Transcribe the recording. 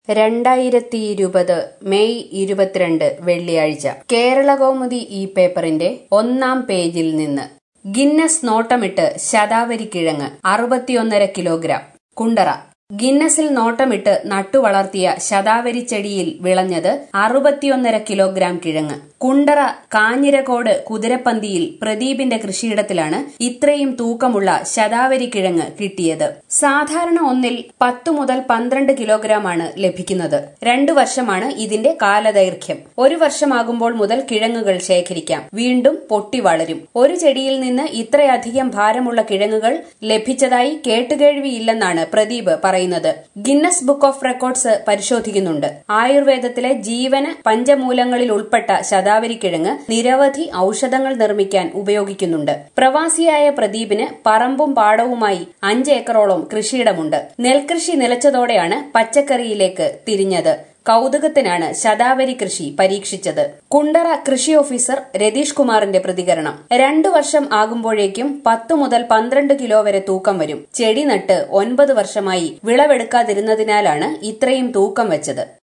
രണ്ടായിരത്തി ഇരുപത് മെയ് ഇരുപത്തിരണ്ട് വെള്ളിയാഴ്ച കേരളകൗമുദി ഈ പേപ്പറിന്റെ ഒന്നാം പേജിൽ നിന്ന് ഗിന്നസ് നോട്ടമിട്ട് ശതാവരി കിഴങ്ങ് അറുപത്തിയൊന്നര കിലോഗ്രാം കുണ്ടറ ഗിന്നസിൽ നോട്ടമിട്ട് നട്ടുവളർത്തിയ ശതാവരി ചെടിയിൽ വിളഞ്ഞത് അറുപത്തിയൊന്നര കിലോഗ്രാം കിഴങ്ങ് കുണ്ടറ കാഞ്ഞിരക്കോട് കുതിരപ്പന്തിയിൽ പ്രദീപിന്റെ കൃഷിയിടത്തിലാണ് ഇത്രയും തൂക്കമുള്ള ശതാവരി കിഴങ്ങ് കിട്ടിയത് സാധാരണ ഒന്നിൽ പത്തു മുതൽ പന്ത്രണ്ട് കിലോഗ്രാമാണ് ലഭിക്കുന്നത് രണ്ടു വർഷമാണ് ഇതിന്റെ കാലദൈർഘ്യം ഒരു വർഷമാകുമ്പോൾ മുതൽ കിഴങ്ങുകൾ ശേഖരിക്കാം വീണ്ടും പൊട്ടി വളരും ഒരു ചെടിയിൽ നിന്ന് ഇത്രയധികം ഭാരമുള്ള കിഴങ്ങുകൾ ലഭിച്ചതായി കേട്ടുകേഴ്വിയില്ലെന്നാണ് പ്രദീപ് പറയുന്നത് ഗിന്നസ് ബുക്ക് ഓഫ് റെക്കോർഡ്സ് പരിശോധിക്കുന്നുണ്ട് ആയുർവേദത്തിലെ ജീവന പഞ്ചമൂലങ്ങളിൽ ഉൾപ്പെട്ട ശതാവരി കിഴങ്ങ് നിരവധി ഔഷധങ്ങൾ നിർമ്മിക്കാൻ ഉപയോഗിക്കുന്നുണ്ട് പ്രവാസിയായ പ്രദീപിന് പറമ്പും പാടവുമായി അഞ്ച് ഏക്കറോളം കൃഷിയിടമുണ്ട് നെൽകൃഷി നിലച്ചതോടെയാണ് പച്ചക്കറിയിലേക്ക് തിരിഞ്ഞത് കൗതുകത്തിനാണ് ശതാവരി കൃഷി പരീക്ഷിച്ചത് കുണ്ടറ കൃഷി ഓഫീസർ രതീഷ് കുമാറിന്റെ പ്രതികരണം രണ്ടു വർഷം ആകുമ്പോഴേക്കും പത്തു മുതൽ പന്ത്രണ്ട് കിലോ വരെ തൂക്കം വരും ചെടി നട്ട് ഒൻപത് വർഷമായി വിളവെടുക്കാതിരുന്നതിനാലാണ് ഇത്രയും തൂക്കം വെച്ചത്